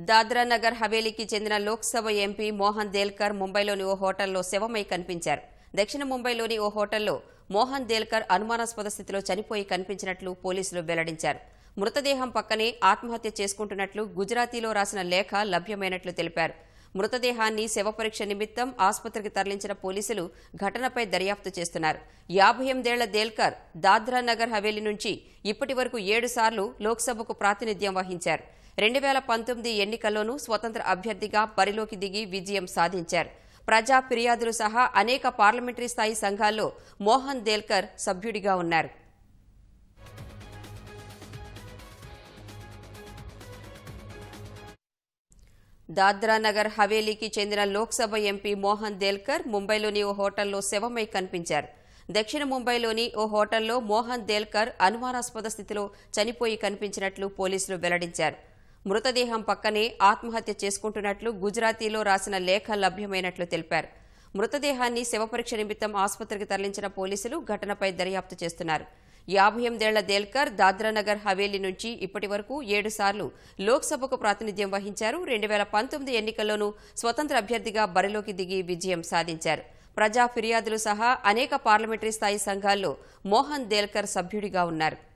దాద్రా నగర్ హవేలీకి చెందిన లోక్సభ ఎంపీ మోహన్ దేల్కర్ ముంబైలోని ఓ హోటల్లో శవమై కనిపించారు దక్షిణ ముంబైలోని ఓ హోటల్లో మోహన్ దేల్కర్ అనుమానాస్పద స్థితిలో చనిపోయి కనిపించినట్లు పోలీసులు వెల్లడించారు మృతదేహం పక్కనే ఆత్మహత్య చేసుకుంటున్నట్లు గుజరాతీలో రాసిన లేఖ లభ్యమైనట్లు తెలిపారు మృతదేహాన్ని శవపరీక్ష నిమిత్తం ఆసుపత్రికి తరలించిన పోలీసులు ఘటనపై దర్యాప్తు చేస్తున్నారు యాభై ఎనిమిదేళ్ల దేల్కర్ దాద్రా నగర్ హవేలీ నుంచి ఇప్పటి వరకు ఏడు సార్లు లోక్సభకు ప్రాతినిధ్యం వహించారు రెండు వేల పంతొమ్మిది ఎన్నికల్లోనూ స్వతంత్ర అభ్యర్థిగా బరిలోకి దిగి విజయం సాధించారు ప్రజా ఫిర్యాదులు సహా అనేక పార్లమెంటరీ స్థాయి సంఘాల్లో మోహన్ దేల్కర్ సభ్యుడిగా ఉన్నారు దాద్రా నగర్ హవేలీకి చెందిన లోక్సభ ఎంపీ మోహన్ దేల్కర్ ముంబైలోని ఓ హోటల్లో శవమై కనిపించారు దక్షిణ ముంబైలోని ఓ హోటల్లో మోహన్ దేల్కర్ అనుమానాస్పద స్థితిలో చనిపోయి కనిపించినట్లు పోలీసులు వెల్లడించారు మృతదేహం పక్కనే ఆత్మహత్య చేసుకుంటున్నట్లు గుజరాతీలో రాసిన లేఖ లభ్యమైనట్లు తెలిపారు మృతదేహాన్ని శవపరీక్ష నిమిత్తం ఆసుపత్రికి తరలించిన పోలీసులు ఘటనపై దర్యాప్తు చేస్తున్నారు యాభై ఎనిమిదేళ్ల దేల్కర్ దాద్రానగర్ హవేలీ నుంచి ఇప్పటి వరకు ఏడు సార్లు లోక్సభకు ప్రాతినిధ్యం వహించారు రెండు వేల పంతొమ్మిది ఎన్నికల్లోనూ స్వతంత్ర అభ్యర్థిగా బరిలోకి దిగి విజయం సాధించారు ప్రజా ఫిర్యాదులు సహా అనేక పార్లమెంటరీ స్థాయి సంఘాల్లో మోహన్ దేల్కర్ సభ్యుడిగా ఉన్నారు